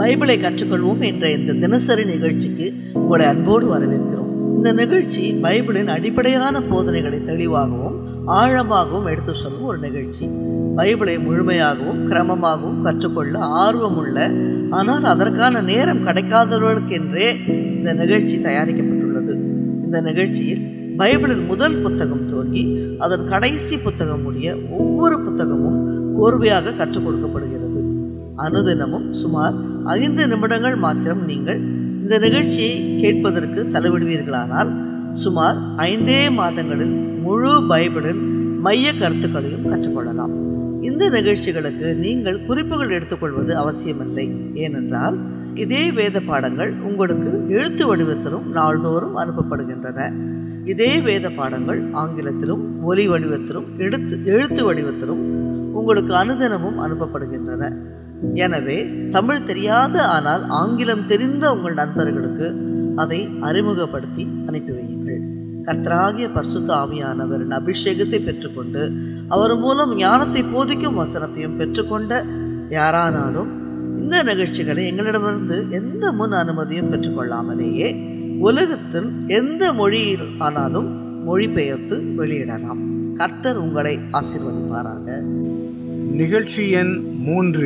பைபிளை கற்றுக்கொள்வோம் என்ற இந்த தினசரி நிகழ்ச்சிக்கு உங்களை அன்போடு வரவேற்கிறோம் இந்த நிகழ்ச்சி பைபிளின் அடிப்படையான போதனைகளை தெளிவாகவும் ஆழமாகவும் எடுத்து சொல்லும் ஒரு நிகழ்ச்சி பைபிளை முழுமையாகவும் கிரமமாகவும் கற்றுக்கொள்ள ஆர்வமுள்ள ஆனால் அதற்கான நேரம் கிடைக்காதவர்களுக்கென்றே இந்த நிகழ்ச்சி தயாரிக்கப்பட்டுள்ளது இந்த நிகழ்ச்சியில் பைபிளின் முதல் புத்தகம் துவங்கி அதன் கடைசி புத்தகம் முடிய ஒவ்வொரு புத்தகமும் கோர்வையாக கற்றுக் கொடுக்கப்படுகிறது அனுதினமும் சுமார் ஐந்து நிமிடங்கள் மாத்திரம் நீங்கள் இந்த நிகழ்ச்சியை கேட்பதற்கு செலவிடுவீர்களானால் சுமார் ஐந்தே மாதங்களில் முழு பைபிளின் மைய கருத்துக்களையும் கற்றுக்கொள்ளலாம் இந்த நிகழ்ச்சிகளுக்கு நீங்கள் குறிப்புகள் எடுத்துக்கொள்வது அவசியமில்லை ஏனென்றால் இதே வேத பாடங்கள் உங்களுக்கு எழுத்து வடிவத்திலும் நாள்தோறும் அனுப்பப்படுகின்றன இதே வேத பாடங்கள் ஆங்கிலத்திலும் ஒலி வடிவத்திலும் எடுத்து எழுத்து வடிவத்திலும் உங்களுக்கு அனுதினமும் அனுப்பப்படுகின்றன எனவே தமிழ் தெரியாத ஆனால் ஆங்கிலம் தெரிந்த உங்கள் நண்பர்களுக்கு அதை அறிமுகப்படுத்தி அனுப்பி வையுங்கள் கர்த்தராகிய பரிசுத்த ஆவியானவரின் அபிஷேகத்தை பெற்றுக்கொண்டு அவர் மூலம் ஞானத்தை போதிக்கும் வசனத்தையும் பெற்றுக்கொண்ட யாரானாலும் இந்த நிகழ்ச்சிகளை எங்களிடமிருந்து எந்த முன் அனுமதியும் பெற்றுக்கொள்ளாமலேயே உலகத்தின் எந்த மொழியில் ஆனாலும் மொழிபெயர்த்து வெளியிடலாம் கர்த்தர் உங்களை ஆசீர்வதிப்பாராக நிகழ்ச்சி எண் மூன்று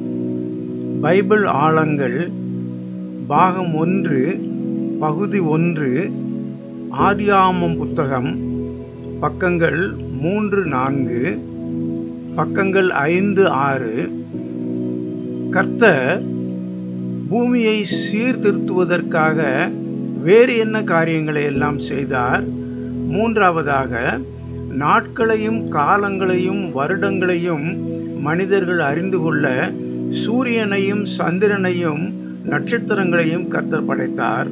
பைபிள் ஆழங்கள் பாகம் ஒன்று பகுதி ஒன்று ஆதியாமம் புத்தகம் பக்கங்கள் மூன்று நான்கு பக்கங்கள் ஐந்து ஆறு கர்த்தர் பூமியை சீர்திருத்துவதற்காக வேறு என்ன காரியங்களை எல்லாம் செய்தார் மூன்றாவதாக நாட்களையும் காலங்களையும் வருடங்களையும் மனிதர்கள் அறிந்து கொள்ள சூரியனையும் சந்திரனையும் நட்சத்திரங்களையும் கர்த்தர் படைத்தார்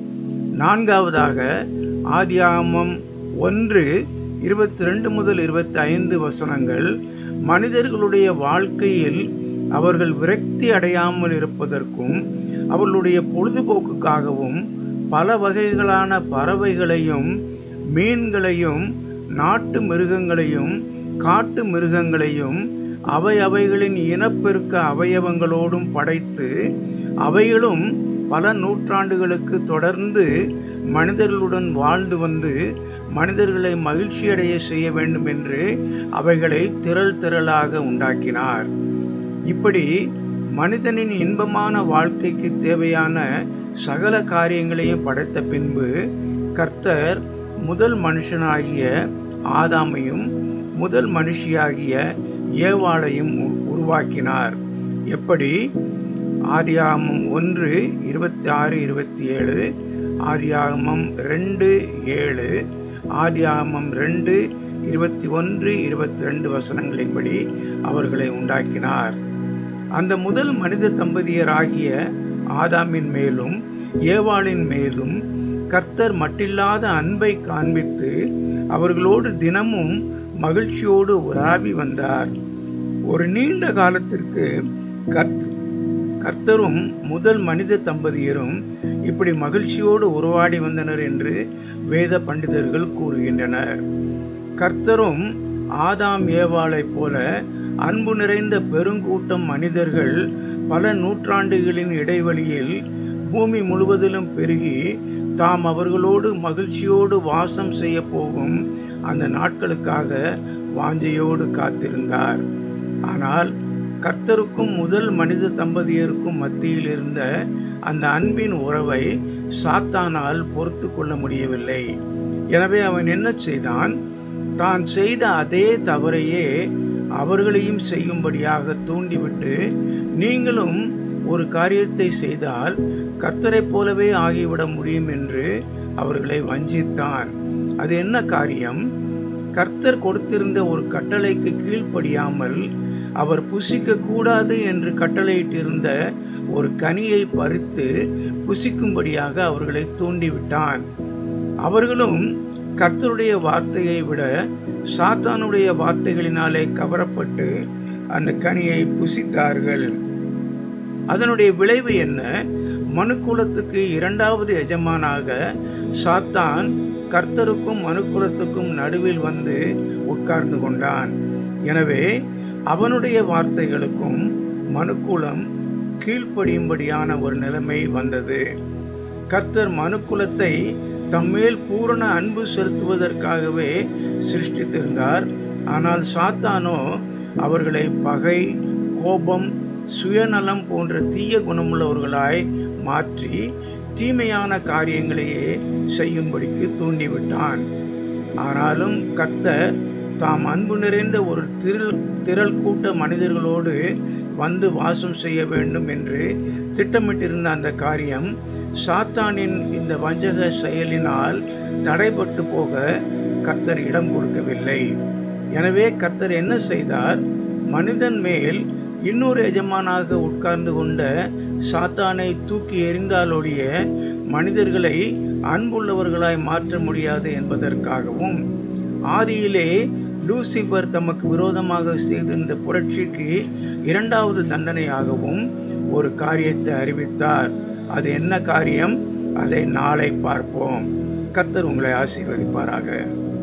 நான்காவதாக ஆதியாகமம் ஒன்று இருபத்தி ரெண்டு முதல் இருபத்தி ஐந்து வசனங்கள் மனிதர்களுடைய வாழ்க்கையில் அவர்கள் விரக்தி அடையாமல் இருப்பதற்கும் அவர்களுடைய பொழுதுபோக்குக்காகவும் பல வகைகளான பறவைகளையும் மீன்களையும் நாட்டு மிருகங்களையும் காட்டு மிருகங்களையும் அவை அவைகளின் இனப்பெருக்க அவயவங்களோடும் படைத்து அவைகளும் பல நூற்றாண்டுகளுக்கு தொடர்ந்து மனிதர்களுடன் வாழ்ந்து வந்து மனிதர்களை மகிழ்ச்சியடைய செய்ய வேண்டும் என்று அவைகளை திரள் திரளாக உண்டாக்கினார் இப்படி மனிதனின் இன்பமான வாழ்க்கைக்கு தேவையான சகல காரியங்களையும் படைத்த பின்பு கர்த்தர் முதல் மனுஷனாகிய ஆதாமையும் முதல் மனுஷியாகிய ஏவாளையும் உருவாக்கினார் எப்படி ஆதியாகமம் ஒன்று இருபத்தி ஆறு இருபத்தி ஏழு ஆதியாகமம் ரெண்டு ஏழு ஆதியாகமம் ரெண்டு இருபத்தி ஒன்று இருபத்தி ரெண்டு வசனங்களின்படி அவர்களை உண்டாக்கினார் அந்த முதல் மனித தம்பதியராகிய ஆதாமின் மேலும் ஏவாளின் மேலும் கர்த்தர் மட்டில்லாத அன்பை காண்பித்து அவர்களோடு தினமும் மகிழ்ச்சியோடு உலாவி வந்தார் ஒரு நீண்ட காலத்திற்கு கர்த் கர்த்தரும் முதல் மனித தம்பதியரும் இப்படி மகிழ்ச்சியோடு உருவாடி வந்தனர் என்று வேத பண்டிதர்கள் கூறுகின்றனர் கர்த்தரும் ஆதாம் ஏவாளை போல அன்பு நிறைந்த பெருங்கூட்டம் மனிதர்கள் பல நூற்றாண்டுகளின் இடைவெளியில் பூமி முழுவதிலும் பெருகி தாம் அவர்களோடு மகிழ்ச்சியோடு வாசம் செய்ய போகும் அந்த நாட்களுக்காக வாஞ்சையோடு காத்திருந்தார் ஆனால் கர்த்தருக்கும் முதல் மனித தம்பதியருக்கும் மத்தியில் இருந்த அந்த அன்பின் உறவை சாத்தானால் பொறுத்து கொள்ள முடியவில்லை எனவே அவன் என்ன செய்தான் தான் செய்த அதே தவறையே அவர்களையும் செய்யும்படியாக தூண்டிவிட்டு நீங்களும் ஒரு காரியத்தை செய்தால் கர்த்தரைப் போலவே ஆகிவிட முடியும் என்று அவர்களை வஞ்சித்தான் அது என்ன காரியம் கர்த்தர் கொடுத்திருந்த ஒரு கட்டளைக்கு கீழ்ப்படியாமல் அவர் புசிக்க கூடாது என்று கட்டளையிட்டிருந்த ஒரு கனியை பறித்து புசிக்கும்படியாக அவர்களை தூண்டிவிட்டான் அவர்களும் கர்த்தருடைய வார்த்தையை விட சாத்தானுடைய வார்த்தைகளினாலே கவரப்பட்டு அந்த கனியை புசித்தார்கள் அதனுடைய விளைவு என்ன மனுக்குலத்துக்கு இரண்டாவது எஜமானாக சாத்தான் கர்த்தருக்கும் மனுக்குலத்துக்கும் நடுவில் வந்து உட்கார்ந்து கொண்டான் எனவே அவனுடைய வார்த்தைகளுக்கும் மனுக்குலம் கீழ்ப்படியும்படியான ஒரு நிலைமை வந்தது கர்த்தர் மனுக்குலத்தை தம்மேல் பூரண அன்பு செலுத்துவதற்காகவே சிருஷ்டித்திருந்தார் ஆனால் சாத்தானோ அவர்களை பகை கோபம் சுயநலம் போன்ற தீய குணமுள்ளவர்களாய் மாற்றி தீமையான காரியங்களையே செய்யும்படிக்கு தூண்டிவிட்டான் ஆனாலும் கர்த்தர் தாம் அன்பு நிறைந்த ஒரு திரள் திரள் கூட்ட மனிதர்களோடு வந்து வாசம் செய்ய வேண்டும் என்று திட்டமிட்டிருந்த அந்த காரியம் சாத்தானின் இந்த வஞ்சக செயலினால் தடைபட்டு போக கர்த்தர் இடம் கொடுக்கவில்லை எனவே கர்த்தர் என்ன செய்தார் மனிதன் மேல் இன்னொரு எஜமானாக உட்கார்ந்து கொண்ட சாத்தானை தூக்கி எறிந்தாலொழிய மனிதர்களை அன்புள்ளவர்களாய் மாற்ற முடியாது என்பதற்காகவும் ஆதியிலே லூசிபர் தமக்கு விரோதமாக செய்திருந்த புரட்சிக்கு இரண்டாவது தண்டனையாகவும் ஒரு காரியத்தை அறிவித்தார் அது என்ன காரியம் அதை நாளை பார்ப்போம் கத்தர் உங்களை ஆசீர்வதிப்பாராக